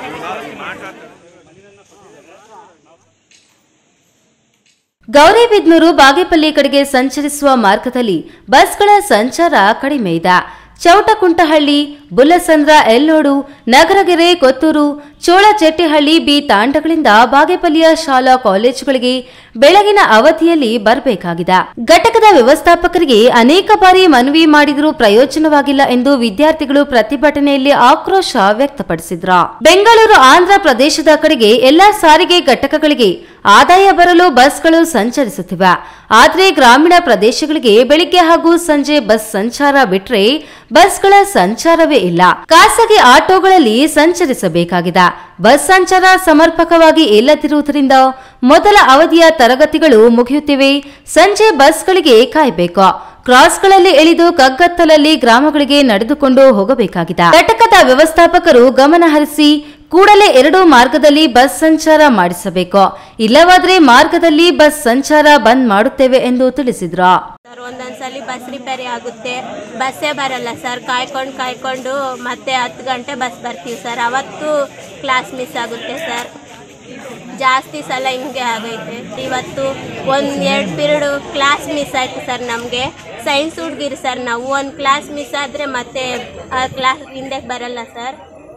ಗೌರಿಬಿದ್ನೂರು ಬಾಗೇಪಲ್ಲಿ ಕಡೆಗೆ ಸಂಚರಿಸುವ ಮಾರ್ಗದಲ್ಲಿ ಬಸ್ಗಳ ಸಂಚಾರ ಕಡಿಮೆ ಇದೆ ಚೌಟಕುಂಟಹಳ್ಳಿ ಬುಲ್ಲಸಂದ್ರ ಎಲ್ಲೋಡು ನಗರಗೆರೆ ಕೊತ್ತೂರು ಚೋಳಚೆಟ್ಟಿಹಳ್ಳಿ ಬಿ ತಾಂಡಗಳಿಂದ ಬಾಗೇಪಲ್ಲಿಯ ಶಾಲಾ ಕಾಲೇಜುಗಳಿಗೆ ಬೆಳಗಿನ ಅವಧಿಯಲ್ಲಿ ಬರಬೇಕಾಗಿದೆ ಘಟಕದ ವ್ಯವಸ್ಥಾಪಕರಿಗೆ ಅನೇಕ ಬಾರಿ ಮನವಿ ಮಾಡಿದರೂ ಪ್ರಯೋಜನವಾಗಿಲ್ಲ ಎಂದು ವಿದ್ಯಾರ್ಥಿಗಳು ಪ್ರತಿಭಟನೆಯಲ್ಲಿ ಆಕ್ರೋಶ ವ್ಯಕ್ತಪಡಿಸಿದ್ರ ಬೆಂಗಳೂರು ಆಂಧ್ರ ಪ್ರದೇಶದ ಕಡೆಗೆ ಎಲ್ಲಾ ಸಾರಿಗೆ ಘಟಕಗಳಿಗೆ ಆದಾಯ ಬರಲು ಬಸ್ಗಳು ಸಂಚರಿಸುತ್ತಿವೆ ಆದರೆ ಗ್ರಾಮೀಣ ಪ್ರದೇಶಗಳಿಗೆ ಬೆಳಿಗ್ಗೆ ಹಾಗೂ ಸಂಜೆ ಬಸ್ ಸಂಚಾರ ಬಿಟ್ರೆ ಬಸ್ಗಳ ಸಂಚಾರವೇ ಇಲ್ಲ ಖಾಸಗಿ ಆಟೋಗಳಲ್ಲಿ ಸಂಚರಿಸಬೇಕಾಗಿದೆ ಬಸ್ ಸಂಚಾರ ಸಮರ್ಪಕವಾಗಿ ಇಲ್ಲದಿರುವುದರಿಂದ ಮೊದಲ ಅವಧಿಯ ತರಗತಿಗಳು ಮುಗಿಯುತ್ತಿವೆ ಸಂಜೆ ಬಸ್ಗಳಿಗೆ ಕಾಯಬೇಕು ಕ್ರಾಸ್ಗಳಲ್ಲಿ ಇಳಿದು ಕಗ್ಗತ್ತಲಲ್ಲಿ ಗ್ರಾಮಗಳಿಗೆ ನಡೆದುಕೊಂಡು ಹೋಗಬೇಕಾಗಿದೆ ಘಟಕದ ವ್ಯವಸ್ಥಾಪಕರು ಗಮನ ಹರಿಸಿ ಕೂಡಲೇ ಎರಡು ಮಾರ್ಗದಲ್ಲಿ ಬಸ್ ಸಂಚಾರ ಮಾಡಿಸಬೇಕು ಇಲ್ಲವಾದ್ರೆ ಮಾರ್ಗದಲ್ಲಿ ಬಸ್ ಸಂಚಾರ ಬಂದ್ ಮಾಡುತ್ತೇವೆ ಎಂದು ತಿಳಿಸಿದ್ರು ಸರ್ ಒಂದೊಂದ್ಸಲಿ ಬಸ್ ರಿಪೇರಿ ಆಗುತ್ತೆ ಬಸ್ಸೇ ಬರಲ್ಲ ಸರ್ ಕಾಯ್ಕೊಂಡು ಕಾಯ್ಕೊಂಡು ಮತ್ತೆ ಹತ್ತು ಗಂಟೆ ಬಸ್ ಬರ್ತೀವಿ ಸರ್ ಅವತ್ತು ಕ್ಲಾಸ್ ಮಿಸ್ ಆಗುತ್ತೆ ಸರ್ ಜಾಸ್ತಿ ಸಲ ಹಿಂಗೆ ಆಗೈತೆ ಇವತ್ತು ಒಂದು ಎರಡು ಪೀರಿಯಡು ಕ್ಲಾಸ್ ಮಿಸ್ ಆಯ್ತು ಸರ್ ನಮಗೆ ಸೈನ್ಸ್ ಹುಡುಗಿರು ಸರ್ ನಾವು ಒಂದು ಕ್ಲಾಸ್ ಮಿಸ್ ಆದರೆ ಮತ್ತೆ ಆ ಕ್ಲಾಸ್ ಹಿಂದೆ ಬರಲ್ಲ ಸರ್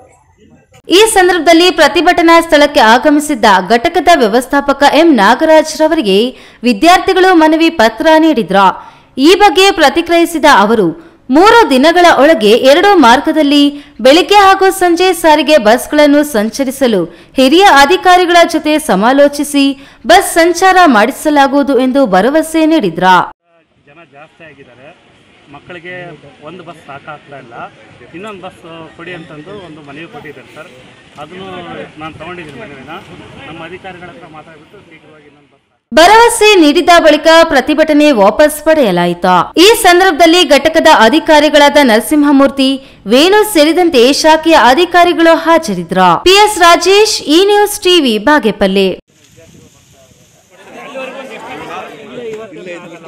ಈ ಸಂದರ್ಭದಲ್ಲಿ ಪ್ರತಿಭಟನಾ ಸ್ಥಳಕ್ಕೆ ಆಗಮಿಸಿದ್ದ ಘಟಕದ ವ್ಯವಸ್ಥಾಪಕ ಎಂ ನಾಗರಾಜ್ ರವರಿಗೆ ವಿದ್ಯಾರ್ಥಿಗಳು ಮನವಿ ಪತ್ರ ನೀಡಿದ್ರು ಈ ಬಗ್ಗೆ ಪ್ರತಿಕ್ರಿಯಿಸಿದ ಅವರು ಮೂರು ದಿನಗಳ ಒಳಗೆ ಎರಡು ಮಾರ್ಗದಲ್ಲಿ ಬೆಳಿಗ್ಗೆ ಹಾಗೂ ಸಂಜೆ ಸಾರಿಗೆ ಬಸ್ಗಳನ್ನು ಸಂಚರಿಸಲು ಹಿರಿಯ ಅಧಿಕಾರಿಗಳ ಜೊತೆ ಸಮಾಲೋಚಿಸಿ ಬಸ್ ಸಂಚಾರ ಮಾಡಿಸಲಾಗುವುದು ಎಂದು ಭರವಸೆ ನೀಡಿದ್ರ ಜನ ಜಾಸ್ತಿ ಆಗಿದ್ದಾರೆ ಮಕ್ಕಳಿಗೆ ಒಂದು ಬಸ್ ಸಾಕಾಗ್ತಾ ಇಲ್ಲ ಇನ್ನೊಂದು ಬಸ್ ಕೊಡಿ ಅಂತಂದು ಒಂದು ಮನವಿ ಕೊಟ್ಟಿದ್ದಾರೆ ಸರ್ ಅದನ್ನು ನಾನು ತೊಗೊಂಡಿದ್ದೀನಿ ಮನವಿನ ನಮ್ಮ ಅಧಿಕಾರಿಗಳ ಹತ್ರ ಮಾತಾಡ್ಬಿಟ್ಟು ಶೀಘ್ರವಾಗಿ ಇನ್ನೊಂದು ಬಸ್ ಭರವಸೆ ನೀಡಿದ ಬಳಿಕ ಪ್ರತಿಭಟನೆ ವಾಪಸ್ ಪಡೆಯಲಾಯಿತು ಈ ಸಂದರ್ಭದಲ್ಲಿ ಘಟಕದ ಅಧಿಕಾರಿಗಳಾದ ನರಸಿಂಹಮೂರ್ತಿ ವೇಣು ಸೇರಿದಂತೆ ಶಾಖೆಯ ಅಧಿಕಾರಿಗಳು ಹಾಜರಿದ್ದರು ಪಿಎಸ್ ರಾಜೇಶ್ ಈ ನ್ಯೂಸ್ ಟಿವಿ ಬಾಗೇಪಲ್ಲಿ